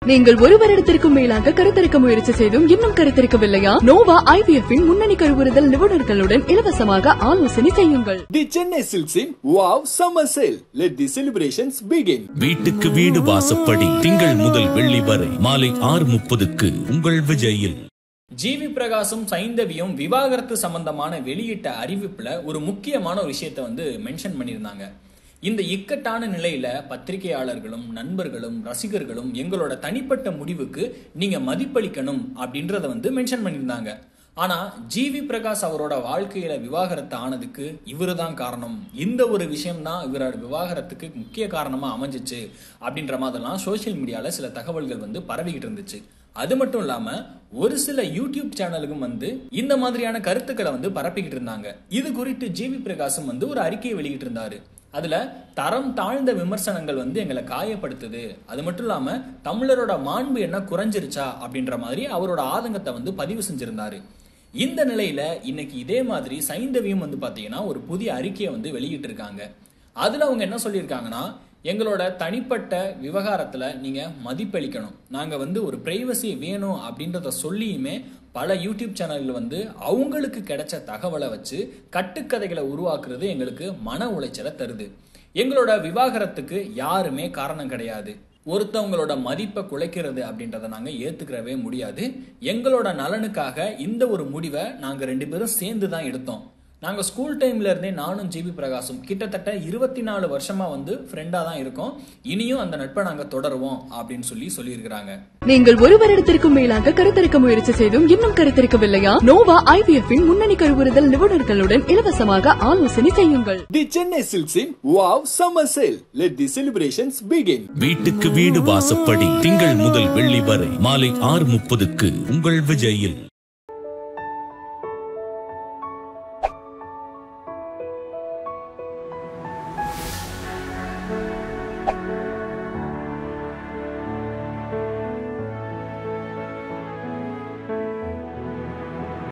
நீங்கள் ஒரு வருடத்திற்கும் மேலாக கருத்தரிக்க முயற்சி செய்தும் இன்னும் கருத்தரிக்கவில்லையா நோவா ஐவிஎஃப் இன் முன்னணி கருவுறுதல் நிபுணர்களுடன் இலவசமாக ஆலோசனை செய்யுங்கள் The Chennai Silks in Wow Summer Sale. Let the celebrations begin. வீட்டுக்கு வீடு வாசப்படி திங்கள் முதல் வெள்ளி வரை மாலை ஆறு முப்பதுக்கு உங்கள் விஜயில் ஜிவி பிரகாசும் சைந்தவியும் விவாகரத்து சம்பந்தமான வெளியிட்ட அறிவிப்புல ஒரு முக்கியமான ஒரு விஷயத்தை வந்து மென்ஷன் பண்ணியிருந்தாங்க இந்த இக்கட்டான நிலையில பத்திரிகையாளர்களும் நண்பர்களும் ரசிகர்களும் எங்களோட தனிப்பட்ட முடிவுக்கு நீங்க மதிப்பளிக்கணும் அப்படின்றத வந்து மென்ஷன் பண்ணியிருந்தாங்க ஆனா ஜிவி பிரகாஷ் அவரோட வாழ்க்கையில விவாகரத்து ஆனதுக்கு இவரு தான் காரணம் இந்த ஒரு விஷயம் தான் இவரோட விவாகரத்துக்கு முக்கிய காரணமா அமைஞ்சிச்சு அப்படின்ற மாதிரிலாம் சோஷியல் மீடியால சில தகவல்கள் வந்து பரவிக்கிட்டு இருந்துச்சு அது மட்டும் இல்லாம ஒரு சில யூடியூப் சேனலுக்கும் வந்து இந்த மாதிரியான கருத்துக்களை வந்து பரப்பிக்கிட்டு இருந்தாங்க இது குறித்து ஜிவி பிரகாஷும் வந்து ஒரு அறிக்கையை வெளியிட்டு இருந்தாரு அதுல தரம் தாழ்ந்த விமர்சனங்கள் வந்து எங்களை காயப்படுத்துது அது மட்டும் இல்லாம தமிழரோட மாண்பு என்ன குறைஞ்சிருச்சா அப்படின்ற மாதிரி அவரோட ஆதங்கத்தை வந்து பதிவு செஞ்சிருந்தாரு இந்த நிலையில இன்னைக்கு இதே மாதிரி சைந்தவியும் வந்து பாத்தீங்கன்னா ஒரு புதிய அறிக்கையை வந்து வெளியிட்டு இருக்காங்க அதுல அவங்க என்ன சொல்லியிருக்காங்கன்னா எங்களோட தனிப்பட்ட விவகாரத்துல நீங்க மதிப்பளிக்கணும் நாங்க வந்து ஒரு பிரைவசி வேணும் அப்படின்றத சொல்லியுமே பல யூடியூப் சேனல்கள் வந்து அவங்களுக்கு கிடைச்ச தகவலை வச்சு கட்டுக்கதைகளை உருவாக்குறது எங்களுக்கு மன உளைச்சலை தருது எங்களோட விவாகரத்துக்கு யாருமே காரணம் கிடையாது ஒருத்தவங்களோட மதிப்பை குலைக்கிறது அப்படின்றத நாங்க ஏத்துக்கிறவே முடியாது எங்களோட நலனுக்காக இந்த ஒரு முடிவை நாங்க ரெண்டு பேரும் சேர்ந்து தான் எடுத்தோம் நாங்க ஸ்கூல் டைம்ல இருந்தே நானும் ஜிபி பிரகாஷும் கிட்டத்தட்ட இருபத்தி நாலு வருஷமா வந்து ஃப்ரெண்டா தான் இருக்கோம் இனியும் அந்த நட்பை நாங்க தொடருவோம் அப்படின்னு சொல்லி சொல்லியிருக்கிறாங்க நீங்கள் ஒரு வருடத்திற்கும் மேலாக கருத்தரிக்க முயற்சி செய்தும் இன்னும் கருத்தரிக்கவில்லையா நோவா ஐவிஎஃப் இன் முன்னணி கருவுறுதல் நிபுணர்களுடன் இலவசமாக ஆலோசனை செய்யுங்கள் The Chennai Silks in Wow Summer Sale. Let the celebrations begin. வீட்டுக்கு வீடு வாசப்படி திங்கள் முதல் வெள்ளி வரை மாலை ஆறு முப்பதுக்கு உங்கள் விஜயில்